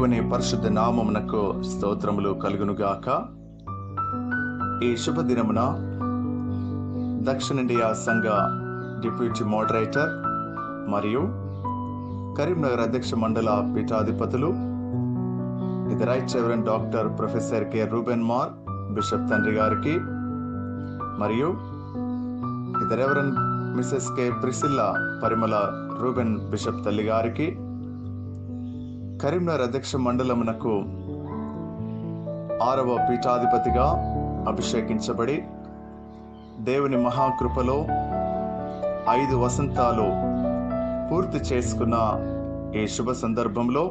దేవుని పరిశుద్ధ నామమునకు స్తోత్రములు కలుగునుగాక ఈ శుభ దినమున దక్షిణ ఇండియా సంఘ డిప్యూటీ మోడరేటర్ మరియు కరీంనగర్ అధ్యక్ష మండల పీఠాధిపతులు ఇది right reverend doctor professor K Reuben Mar bishop తండ్రి గారికి మరియు ఇది reverend Mrs K Priscilla Parimala Reuben bishop తల్లి గారికి కరీంనగర్ అధ్యక్ష మండలమునకు ఆరవ పీఠాధిపతిగా అభిషేకించబడి దేవుని మహాకృపలో ఐదు వసంతాలు పూర్తి చేసుకున్న ఈ శుభ సందర్భంలో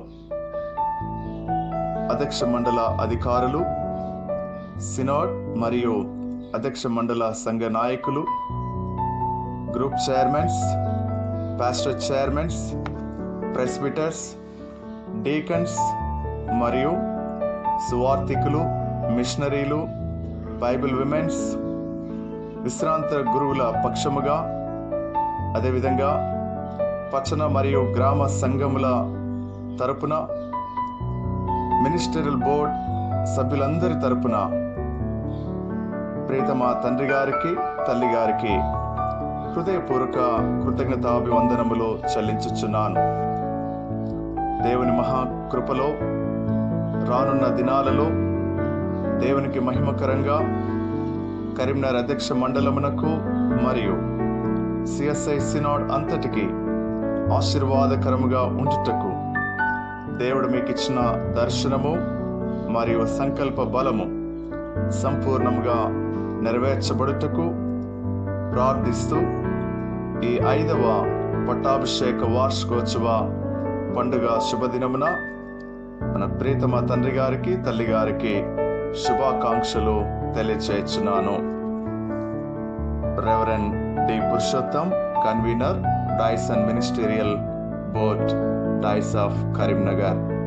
అధ్యక్ష మండల అధికారులు సినాడ్ మరియు అధ్యక్ష మండల సంఘ నాయకులు group chairmen pastor chairmen presbyters deacons మరియు సువార్థికులు మిషనరీలు బైబిల్ విమెన్స్ విశ్రాంత గురువుల పక్షముగా అదేవిధంగా పచ్చన మరియు గ్రామ సంఘముల తరపున మినిస్టరియల్ బోర్డ్ సభ్యులందరి తరపున ప్రీతమా తండ్రి గారికి తల్లి గారికి హృదయపూర్వక కృతజ్ఞతాభివందనములు చెల్లించుచున్నాను దేవుని మహాకృపలో రానున్న దినాలలో దేవునికి మహిమకరంగా కరీంనగర్ అధ్యక్ష మండలమునకు మరియు సిఎస్ఐ సినాడ్ అంతటికి ఆశీర్వాదకరముగా ఉండుటకు దేవుడు మీకు ఇచ్చిన దర్శనము మరియు సంకల్ప బలము సంపూర్ణముగా నెరవేర్చబడుటకు ప్రార్థిస్తూ ఈ ఐదవ పట్టాభిషేక వార్షికోత్సవ పండుగ శుభదినమున మన ప్రీతమ తండ్రి గారికి తల్లి గారికి శుభాకాంక్షలు తెలియచేస్తున్నాను reverend Purushottam convener dais and ministerial board dais of Karimnagar